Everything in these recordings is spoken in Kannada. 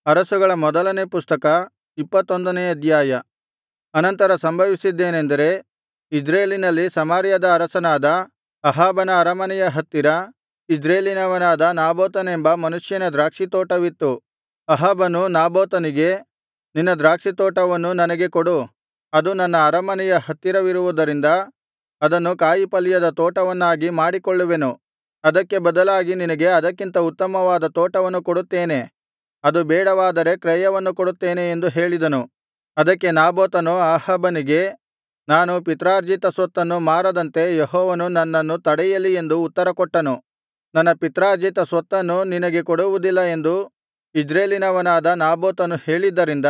ಅರಸುಗಳ ಮೊದಲನೇ ಪುಸ್ತಕ ಇಪ್ಪತ್ತೊಂದನೇ ಅಧ್ಯಾಯ ಅನಂತರ ಸಂಭವಿಸಿದ್ದೇನೆಂದರೆ ಇಜ್ರೇಲಿನಲ್ಲಿ ಸಮಾರ್ಯದ ಅರಸನಾದ ಅಹಾಬನ ಅರಮನೆಯ ಹತ್ತಿರ ಇಜ್ರೇಲಿನವನಾದ ನಾಬೋತನೆಂಬ ಮನುಷ್ಯನ ದ್ರಾಕ್ಷಿತೋಟವಿತ್ತು ಅಹಾಬನು ನಾಬೋತನಿಗೆ ನಿನ್ನ ದ್ರಾಕ್ಷಿತೋಟವನ್ನು ನನಗೆ ಕೊಡು ಅದು ನನ್ನ ಅರಮನೆಯ ಹತ್ತಿರವಿರುವುದರಿಂದ ಅದನ್ನು ಕಾಯಿಫಲ್ಯದ ತೋಟವನ್ನಾಗಿ ಮಾಡಿಕೊಳ್ಳುವೆನು ಅದಕ್ಕೆ ಬದಲಾಗಿ ನಿನಗೆ ಅದಕ್ಕಿಂತ ಉತ್ತಮವಾದ ತೋಟವನ್ನು ಕೊಡುತ್ತೇನೆ ಅದು ಬೇಡವಾದರೆ ಕ್ರಯವನ್ನು ಕೊಡುತ್ತೇನೆ ಎಂದು ಹೇಳಿದನು ಅದಕ್ಕೆ ನಾಬೋತನು ಅಹಾಬನಿಗೆ ನಾನು ಪಿತ್ರಾರ್ಜಿತ ಸ್ವತ್ತನ್ನು ಮಾರದಂತೆ ಯೆಹೋವನು ನನ್ನನ್ನು ತಡೆಯಲಿ ಎಂದು ಉತ್ತರಕೊಟ್ಟನು ನನ್ನ ಪಿತ್ರಾರ್ಜಿತ ಸ್ವತ್ತನ್ನು ನಿನಗೆ ಕೊಡುವುದಿಲ್ಲ ಎಂದು ಇಜ್ರೇಲಿನವನಾದ ನಾಬೋತನು ಹೇಳಿದ್ದರಿಂದ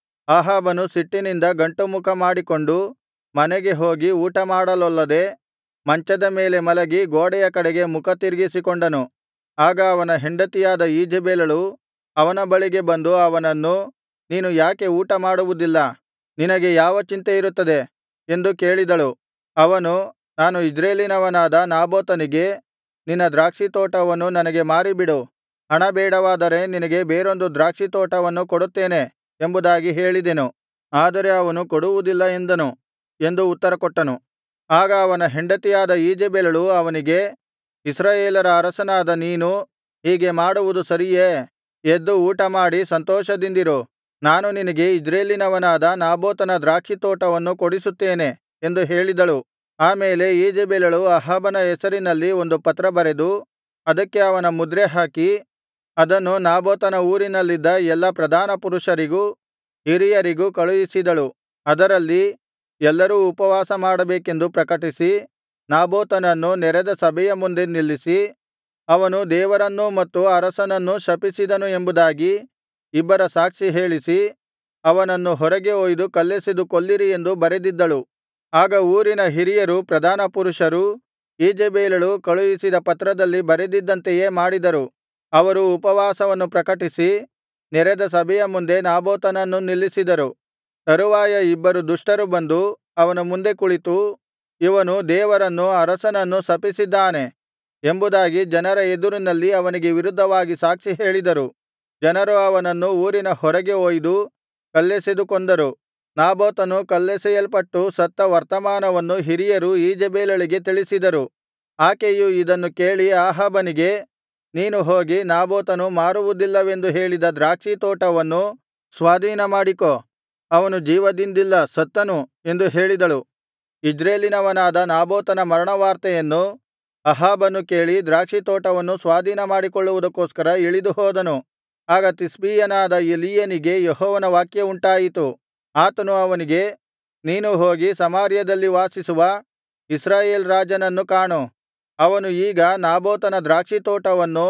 ಅಹಾಬನು ಸಿಟ್ಟಿನಿಂದ ಗಂಟುಮುಖ ಮಾಡಿಕೊಂಡು ಮನೆಗೆ ಹೋಗಿ ಊಟಮಾಡಲೊಲ್ಲದೆ ಮಂಚದ ಮೇಲೆ ಮಲಗಿ ಗೋಡೆಯ ಕಡೆಗೆ ಮುಖ ತಿರುಗಿಸಿಕೊಂಡನು ಆಗ ಅವನ ಹೆಂಡತಿಯಾದ ಈಜೆಬೆಲಳು ಅವನ ಬಳಿಗೆ ಬಂದು ಅವನನ್ನು ನೀನು ಯಾಕೆ ಊಟಮಾಡುವುದಿಲ್ಲ ನಿನಗೆ ಯಾವ ಚಿಂತೆಯಿರುತ್ತದೆ ಎಂದು ಕೇಳಿದಳು ಅವನು ನಾನು ಇಜ್ರೇಲಿನವನಾದ ನಾಬೋತನಿಗೆ ನಿನ್ನ ದ್ರಾಕ್ಷಿತೋಟವನ್ನು ನನಗೆ ಮಾರಿಬಿಡು ಹಣ ಬೇಡವಾದರೆ ನಿನಗೆ ಬೇರೊಂದು ದ್ರಾಕ್ಷಿತೋಟವನ್ನು ಕೊಡುತ್ತೇನೆ ಎಂಬುದಾಗಿ ಹೇಳಿದೆನು ಆದರೆ ಅವನು ಕೊಡುವುದಿಲ್ಲ ಎಂದನು ಎಂದು ಉತ್ತರಕೊಟ್ಟನು ಆಗ ಅವನ ಹೆಂಡತಿಯಾದ ಈಜೆಬೆಲಳು ಅವನಿಗೆ ಇಸ್ರಾಯೇಲರ ಅರಸನಾದ ನೀನು ಹೀಗೆ ಮಾಡುವುದು ಸರಿಯೇ ಎದ್ದು ಊಟಮಾಡಿ ಸಂತೋಷದಿಂದಿರು ನಾನು ನಿನಗೆ ಇಜ್ರೇಲಿನವನಾದ ನಾಬೋತನ ದ್ರಾಕ್ಷಿತೋಟವನ್ನು ಕೊಡಿಸುತ್ತೇನೆ ಎಂದು ಹೇಳಿದಳು ಆ ಮೇಲೆ ಈಜೆಬೆಲಳು ಅಹಾಬನ ಹೆಸರಿನಲ್ಲಿ ಒಂದು ಪತ್ರ ಬರೆದು ಅದಕ್ಕೆ ಅವನ ಮುದ್ರೆ ಹಾಕಿ ಅದನ್ನು ನಾಬೋತನ ಊರಿನಲ್ಲಿದ್ದ ಎಲ್ಲಾ ಪ್ರಧಾನಪುರುಷರಿಗೂ ಹಿರಿಯರಿಗೂ ಕಳುಹಿಸಿದಳು ಅದರಲ್ಲಿ ಎಲ್ಲರೂ ಉಪವಾಸ ಮಾಡಬೇಕೆಂದು ಪ್ರಕಟಿಸಿ ನಾಬೋತನನ್ನು ನೆರೆದ ಸಭೆಯ ಮುಂದೆ ನಿಲ್ಲಿಸಿ ಅವನು ದೇವರನ್ನೂ ಮತ್ತು ಅರಸನನ್ನೂ ಶಪಿಸಿದನು ಎಂಬುದಾಗಿ ಇಬ್ಬರ ಸಾಕ್ಷಿ ಹೇಳಿಸಿ ಅವನನ್ನು ಹೊರಗೆ ಒಯ್ದು ಕಲ್ಲೆಸೆದು ಕೊಲ್ಲಿರಿ ಎಂದು ಬರೆದಿದ್ದಳು ಆಗ ಊರಿನ ಹಿರಿಯರೂ ಪ್ರಧಾನಪುರುಷರೂ ಈಜೆಬೆಲಳು ಕಳುಹಿಸಿದ ಪತ್ರದಲ್ಲಿ ಬರೆದಿದ್ದಂತೆಯೇ ಮಾಡಿದರು ಅವರು ಉಪವಾಸವನ್ನು ಪ್ರಕಟಿಸಿ ನೆರೆದ ಸಭೆಯ ಮುಂದೆ ನಾಬೋತನನ್ನು ನಿಲ್ಲಿಸಿದರು ತರುವಾಯ ಇಬ್ಬರು ದುಷ್ಟರು ಬಂದು ಅವನ ಮುಂದೆ ಕುಳಿತು ಇವನು ದೇವರನ್ನೂ ಅರಸನನ್ನೂ ಶಪಿಸಿದ್ದಾನೆ ಎಂಬುದಾಗಿ ಜನರ ಎದುರಿನಲ್ಲಿ ಅವನಿಗೆ ವಿರುದ್ಧವಾಗಿ ಸಾಕ್ಷಿ ಹೇಳಿದರು ಜನರು ಅವನನ್ನು ಊರಿನ ಹೊರಗೆ ಒಯ್ದು ಕಲ್ಲೆಸೆದು ಕೊಂದರು ನಾಬೋತನು ಕಲ್ಲೆಸೆಯಲ್ಪಟ್ಟು ಸತ್ತ ವರ್ತಮಾನವನ್ನು ಹಿರಿಯರು ಈಜೆಬೆಲಳಿಗೆ ತಿಳಿಸಿದರು ಆಕೆಯು ಇದನ್ನು ಕೇಳಿ ಅಹಾಬನಿಗೆ ನೀನು ಹೋಗಿ ನಾಬೋತನು ಮಾರುವುದಿಲ್ಲವೆಂದು ಹೇಳಿದ ದ್ರಾಕ್ಷಿತೋಟವನ್ನು ಸ್ವಾಧೀನಮಾಡಿಕೋ ಅವನು ಜೀವದಿಂದಿಲ್ಲ ಸತ್ತನು ಎಂದು ಹೇಳಿದಳು ಇಜ್ರೇಲಿನವನಾದ ನಾಬೋತನ ಮರಣವಾರ್ತೆಯನ್ನು ಅಹಾಬನು ಕೇಳಿ ದ್ರಾಕ್ಷಿತೋಟವನ್ನು ಸ್ವಾಧೀನಮಾಡಿಕೊಳ್ಳುವುದಕ್ಕೋಸ್ಕರ ಇಳಿದು ಹೋದನು ಆಗ ತಿಷ್ಬೀಯನಾದ ಎಲೀಯನಿಗೆ ಯೆಹೋವನ ವಾಕ್ಯವುಂಟಾಯಿತು ಆತನು ಅವನಿಗೆ ನೀನು ಹೋಗಿ ಸಮಾರ್ಯದಲ್ಲಿ ವಾಸಿಸುವ ಇಸ್ರಾಯೇಲ್ ರಾಜನನ್ನು ಕಾಣು ಅವನು ಈಗ ನಾಬೋತನ ದ್ರಾಕ್ಷಿತೋಟವನ್ನು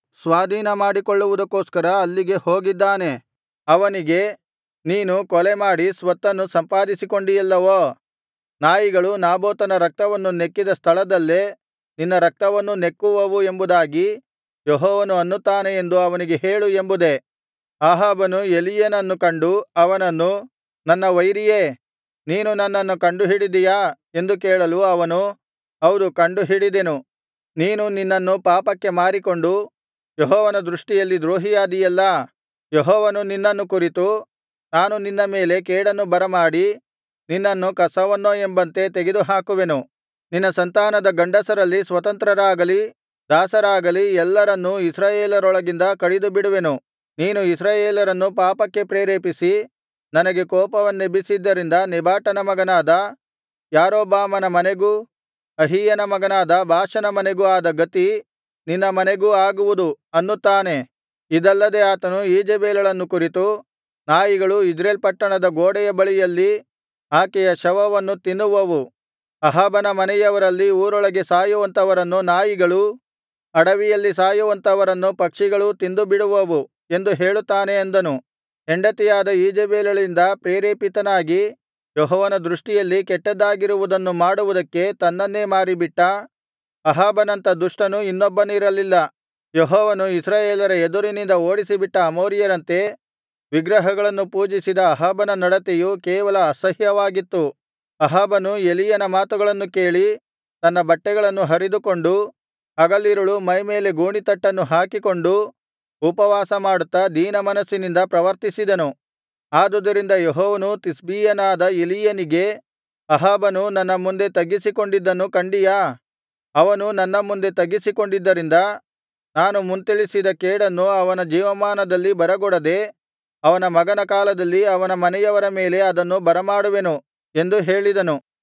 ಸ್ವಾಧೀನಮಾಡಿಕೊಳ್ಳುವುದಕ್ಕೋಸ್ಕರ ಅಲ್ಲಿಗೆ ಹೋಗಿದ್ದಾನೆ ಅವನಿಗೆ ನೀನು ಕೊಲೆಮಾಡಿ ಸ್ವತ್ತನ್ನು ಸಂಪಾದಿಸಿಕೊಂಡಿಯಲ್ಲವೋ ನಾಯಿಗಳು ನಾಬೋತನ ರಕ್ತವನ್ನು ನೆಕ್ಕಿದ ಸ್ಥಳದಲ್ಲೇ ನಿನ್ನ ರಕ್ತವನ್ನೂ ನೆಕ್ಕುವವು ಎಂಬುದಾಗಿ ಯೆಹೋವನು ಅನ್ನುತ್ತಾನೆ ಎಂದು ಅವನಿಗೆ ಹೇಳು ಎಂಬುದೇ ಅಹಾಬನು ಎಲೀಯನನ್ನು ಕಂಡು ಅವನನ್ನು ನನ್ನ ವೈರಿಯೇ ನೀನು ನನ್ನನ್ನು ಕಂಡುಹಿಡಿದಿಯಾ ಎಂದು ಕೇಳಲು ಅವನು ಹೌದು ಕಂಡುಹಿಡಿದೆನು ನೀನು ನಿನ್ನನ್ನು ಪಾಪಕ್ಕೆ ಮಾರಿಕೊಂಡು ಯೆಹೋವನ ದೃಷ್ಟಿಯಲ್ಲಿ ದ್ರೋಹಿಯಾದಿಯಲ್ಲಾ ಯೆಹೋವನು ನಿನ್ನನ್ನು ಕುರಿತು ನಾನು ನಿನ್ನ ಮೇಲೆ ಕೇಡನ್ನು ಬರಮಾಡಿ ನಿನ್ನನ್ನು ಕಸವನ್ನೋ ಎಂಬಂತೆ ತೆಗೆದುಹಾಕುವೆನು ನಿನ್ನ ಸಂತಾನದ ಗಂಡಸರಲ್ಲಿ ಸ್ವತಂತ್ರರಾಗಲಿ ದಾಸರಾಗಲಿ ಎಲ್ಲರನ್ನೂ ಇಸ್ರಾಯೇಲರೊಳಗಿಂದ ಕಡಿದುಬಿಡುವೆನು ನೀನು ಇಸ್ರಾಯೇಲರನ್ನು ಪಾಪಕ್ಕೆ ಪ್ರೇರೇಪಿಸಿ ನನಗೆ ಕೋಪವನ್ನೆಬ್ಬಿಸಿದ್ದರಿಂದ ನೆಬಾಟನ ಮಗನಾದ ಯಾರೊಬ್ಬಾಮನ ಮನೆಗೂ ಅಹೀಯನ ಮಗನಾದ ಬಾಷನ ಮನೆಗೂ ಆದ ಗತಿ ನಿನ್ನ ಮನೆಗೂ ಆಗುವುದು ಅನ್ನುತ್ತಾನೆ ಇದಲ್ಲದೆ ಆತನು ಈಜೆಬೆಲಳನ್ನು ಕುರಿತು ನಾಯಿಗಳು ಇಜ್ರೇಲ್ ಪಟ್ಟಣದ ಗೋಡೆಯ ಬಳಿಯಲ್ಲಿ ಆಕೆಯ ಶವವನ್ನು ತಿನ್ನುವವು ಅಹಾಬನ ಮನೆಯವರಲ್ಲಿ ಊರೊಳಗೆ ಸಾಯುವಂಥವರನ್ನು ನಾಯಿಗಳೂ ಅಡವಿಯಲ್ಲಿ ಸಾಯುವಂಥವರನ್ನು ಪಕ್ಷಿಗಳೂ ತಿಂದುಬಿಡುವವು ಎಂದು ಹೇಳುತ್ತಾನೆ ಅಂದನು ಹೆಂಡತಿಯಾದ ಈಜೆಬೆಲಳಿಂದ ಪ್ರೇರೇಪಿತನಾಗಿ ಯೆಹೋವನ ದೃಷ್ಟಿಯಲ್ಲಿ ಕೆಟ್ಟದ್ದಾಗಿರುವುದನ್ನು ಮಾಡುವುದಕ್ಕೆ ತನ್ನನ್ನೇ ಮಾರಿಬಿಟ್ಟ ಅಹಾಬನಂಥ ದುಷ್ಟನು ಇನ್ನೊಬ್ಬನಿರಲಿಲ್ಲ ಯೆಹೋವನು ಇಸ್ರಾಯೇಲರ ಎದುರಿನಿಂದ ಓಡಿಸಿಬಿಟ್ಟ ಅಮೋರಿಯರಂತೆ ವಿಗ್ರಹಗಳನ್ನು ಪೂಜಿಸಿದ ಅಹಾಬನ ನಡತೆಯು ಕೇವಲ ಅಸಹ್ಯವಾಗಿತ್ತು ಅಹಾಬನು ಎಲೀಯನ ಮಾತುಗಳನ್ನು ಕೇಳಿ ತನ್ನ ಬಟ್ಟೆಗಳನ್ನು ಹರಿದುಕೊಂಡು ಹಗಲಿರುಳು ಮೈಮೇಲೆ ಗೋಣಿತಟ್ಟನ್ನು ಹಾಕಿಕೊಂಡು ಉಪವಾಸಮಾಡುತ್ತಾ ದೀನಮನಸ್ಸಿನಿಂದ ಪ್ರವರ್ತಿಸಿದನು ಆದುದರಿಂದ ಯೆಹೋವನು ತಿಷ್ಬೀಯನಾದ ಎಲೀಯನಿಗೆ ಅಹಾಬನು ನನ್ನ ಮುಂದೆ ತಗ್ಗಿಸಿಕೊಂಡಿದ್ದನ್ನು ಕಂಡಿಯಾ ಅವನು ನನ್ನ ಮುಂದೆ ತಗ್ಗಿಸಿಕೊಂಡಿದ್ದರಿಂದ ನಾನು ಮುಂತಿಳಿಸಿದ ಕೇಡನ್ನು ಅವನ ಜೀವಮಾನದಲ್ಲಿ ಬರಗೊಡದೆ ಅವನ ಮಗನ ಕಾಲದಲ್ಲಿ ಅವನ ಮನೆಯವರ ಮೇಲೆ ಅದನ್ನು ಬರಮಾಡುವೆನು ಎಂದು ಹೇಳಿದನು